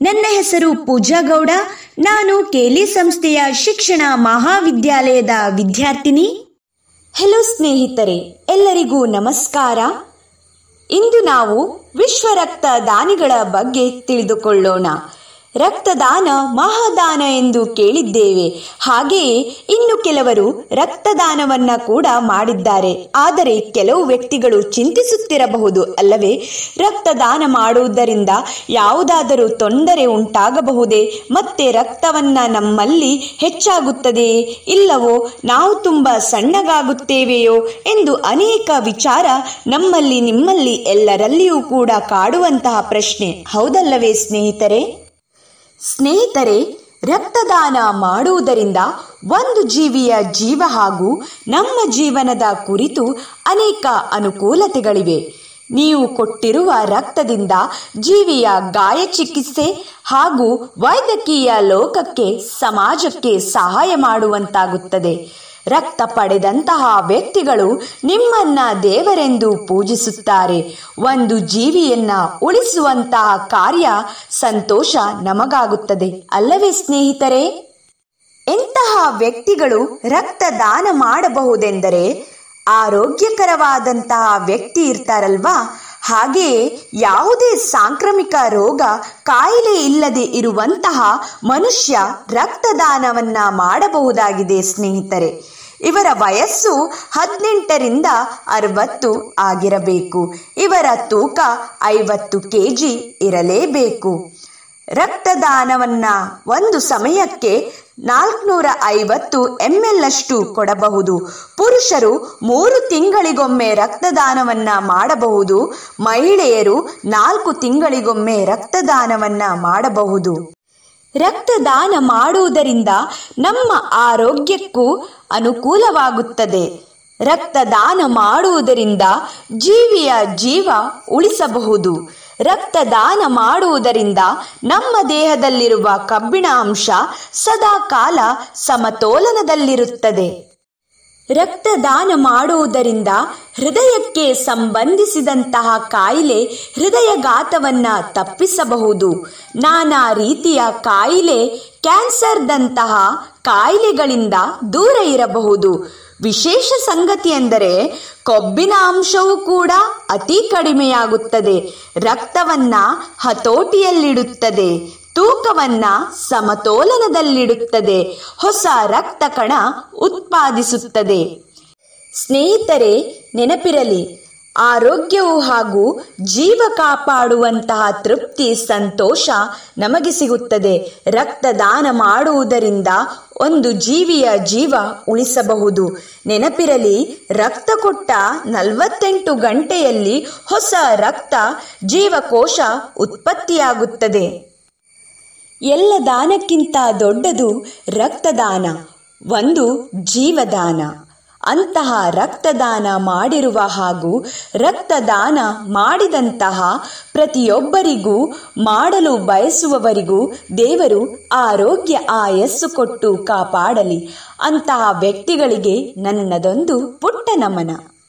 ನನ್ನ ಹೆಸರು ಪೂಜಾ ಗೌಡ ನಾನು ಕೇಲಿ ಸಂಸ್ಥೆಯ ಶಿಕ್ಷಣ ಮಹಾವಿದ್ಯಾಲಯದ ವಿದ್ಯಾರ್ಥಿನಿ ಹೆಲೋ ಸ್ನೇಹಿತರೆ ಎಲ್ಲರಿಗೂ ನಮಸ್ಕಾರ ಇಂದು ನಾವು ವಿಶ್ವ ರಕ್ತದಾನಿಗಳ ಬಗ್ಗೆ ತಿಳಿದುಕೊಳ್ಳೋಣ ರಕ್ತದಾನ ಮಹಾದಾನ ಎಂದು ಕೇಳಿದ್ದೇವೆ ಹಾಗೆಯೇ ಇನ್ನು ಕೆಲವರು ರಕ್ತದಾನವನ್ನ ಕೂಡ ಮಾಡಿದ್ದಾರೆ ಆದರೆ ಕೆಲವು ವ್ಯಕ್ತಿಗಳು ಚಿಂತಿಸುತ್ತಿರಬಹುದು ಅಲ್ಲವೇ ರಕ್ತದಾನ ಮಾಡುವುದರಿಂದ ಯಾವುದಾದರೂ ತೊಂದರೆ ಉಂಟಾಗಬಹುದೇ ಮತ್ತೆ ರಕ್ತವನ್ನ ನಮ್ಮಲ್ಲಿ ಹೆಚ್ಚಾಗುತ್ತದೆಯೇ ಇಲ್ಲವೋ ನಾವು ತುಂಬ ಸಣ್ಣಗಾಗುತ್ತೇವೆಯೋ ಎಂದು ಅನೇಕ ವಿಚಾರ ನಮ್ಮಲ್ಲಿ ನಿಮ್ಮಲ್ಲಿ ಎಲ್ಲರಲ್ಲಿಯೂ ಕೂಡ ಕಾಡುವಂತಹ ಪ್ರಶ್ನೆ ಹೌದಲ್ಲವೇ ಸ್ನೇಹಿತರೆ ಸ್ನೇಹಿತರೆ ರಕ್ತದಾನ ಮಾಡುವುದರಿಂದ ಒಂದು ಜೀವಿಯ ಜೀವ ಹಾಗೂ ನಮ್ಮ ಜೀವನದ ಕುರಿತು ಅನೇಕ ಅನುಕೂಲತೆಗಳಿವೆ ನೀವು ಕೊಟ್ಟಿರುವ ರಕ್ತದಿಂದ ಜೀವಿಯ ಗಾಯ ಚಿಕಿತ್ಸೆ ಹಾಗೂ ವೈದ್ಯಕೀಯ ಲೋಕಕ್ಕೆ ಸಮಾಜಕ್ಕೆ ಸಹಾಯ ಮಾಡುವಂತಾಗುತ್ತದೆ ರಕ್ತ ಪಡೆದಂತಹ ವ್ಯಕ್ತಿಗಳು ನಿಮ್ಮನ್ನ ದೇವರೆಂದು ಪೂಜಿಸುತ್ತಾರೆ ಒಂದು ಜೀವಿಯನ್ನ ಉಳಿಸುವಂತಹ ಕಾರ್ಯ ಸಂತೋಷ ನಮಗಾಗುತ್ತದೆ ಅಲ್ಲವೇ ಸ್ನೇಹಿತರೆ ಎಂತಹ ವ್ಯಕ್ತಿಗಳು ರಕ್ತದಾನ ಮಾಡಬಹುದೆಂದರೆ ಆರೋಗ್ಯಕರವಾದಂತಹ ವ್ಯಕ್ತಿ ಇರ್ತಾರಲ್ವಾ ಹಾಗೆಯೇ ಯಾವುದೇ ಸಾಂಕ್ರಾಮಿಕ ರೋಗ ಕಾಯಿಲೆ ಇಲ್ಲದೆ ಇರುವಂತಹ ಮನುಷ್ಯ ರಕ್ತದಾನವನ್ನ ಮಾಡಬಹುದಾಗಿದೆ ಸ್ನೇಹಿತರೆ ಇವರ ವಯಸ್ಸು ಹದಿನೆಂಟರಿಂದ ಅರವತ್ತು ಆಗಿರಬೇಕು ಇವರ ತೂಕ ಐವತ್ತು ಕೆಜಿ ಇರಲೇಬೇಕು ರಕ್ತದಾನವನ್ನ ಒಂದು ಸಮಯಕ್ಕೆ ನಾಲ್ಕುನೂರ ಐವತ್ತು ಎಂ ಎಲ್ ಅಷ್ಟು ಕೊಡಬಹುದು ಪುರುಷರು ಮೂರು ತಿಂಗಳಿಗೊಮ್ಮೆ ರಕ್ತದಾನವನ್ನ ಮಾಡಬಹುದು ಮಹಿಳೆಯರು ನಾಲ್ಕು ತಿಂಗಳಿಗೊಮ್ಮೆ ರಕ್ತದಾನವನ್ನ ಮಾಡಬಹುದು ರಕ್ತದಾನ ಮಾಡುವುದರಿಂದ ನಮ್ಮ ಆರೋಗ್ಯಕ್ಕೂ ಅನುಕೂಲವಾಗುತ್ತದೆ ರಕ್ತದಾನ ಮಾಡುವುದರಿಂದ ಜೀವಿಯ ಜೀವ ಉಳಿಸಬಹುದು ರಕ್ತದಾನ ಮಾಡುವುದರಿಂದ ನಮ್ಮ ದೇಹದಲ್ಲಿರುವ ಕಬ್ಬಿಣ ಅಂಶ ಸದಾ ಕಾಲ ಸಮತೋಲನದಲ್ಲಿರುತ್ತದೆ ರಕ್ತದಾನ ಮಾಡುವುದರಿಂದ ಹೃದಯಕ್ಕೆ ಸಂಬಂಧಿಸಿದಂತಹ ಕಾಯಿಲೆ ಹೃದಯಘಾತವನ್ನ ತಪ್ಪಿಸಬಹುದು ನಾನಾ ರೀತಿಯ ಕಾಯಿಲೆ ಕ್ಯಾನ್ಸರ್ದಂತಹ ಕಾಯಿಲೆಗಳಿಂದ ದೂರ ಇರಬಹುದು ವಿಶೇಷ ಸಂಗತಿ ಎಂದರೆ ಕೊಬ್ಬಿನ ಅಂಶವೂ ಕೂಡ ಅತಿ ಕಡಿಮೆಯಾಗುತ್ತದೆ ರಕ್ತವನ್ನ ಹತೋಟಿಯಲ್ಲಿಡುತ್ತದೆ ತೂಕವನ್ನ ಸಮತೋಲನದಲ್ಲಿಡುತ್ತದೆ ಹೊಸ ರಕ್ತ ಕಣ ಉತ್ಪಾದಿಸುತ್ತದೆ ಸ್ನೇಹಿತರೆ ನೆನಪಿರಲಿ ಆರೋಗ್ಯವು ಹಾಗೂ ಜೀವ ಕಾಪಾಡುವಂತಹ ತೃಪ್ತಿ ಸಂತೋಷ ನಮಗೆ ಸಿಗುತ್ತದೆ ರಕ್ತದಾನ ಮಾಡುವುದರಿಂದ ಒಂದು ಜೀವಿಯ ಜೀವ ಉಳಿಸಬಹುದು ನೆನಪಿರಲಿ ರಕ್ತ ಕೊಟ್ಟ ನಲವತ್ತೆಂಟು ಗಂಟೆಯಲ್ಲಿ ಹೊಸ ರಕ್ತ ಜೀವಕೋಶ ಉತ್ಪತ್ತಿಯಾಗುತ್ತದೆ ಎಲ್ಲ ದಾನಕ್ಕಿಂತ ದೊಡ್ಡದು ರಕ್ತದಾನ ಒಂದು ಜೀವದಾನ ಅಂತಹ ರಕ್ತದಾನ ಮಾಡಿರುವ ಹಾಗೂ ರಕ್ತದಾನ ಮಾಡಿದಂತಹ ಪ್ರತಿಯೊಬ್ಬರಿಗೂ ಮಾಡಲು ಬಯಸುವವರಿಗೂ ದೇವರು ಆರೋಗ್ಯ ಆಯಸ್ಸು ಕೊಟ್ಟು ಕಾಪಾಡಲಿ ಅಂತಹ ವ್ಯಕ್ತಿಗಳಿಗೆ ನನ್ನದೊಂದು ಪುಟ್ಟ ನಮನ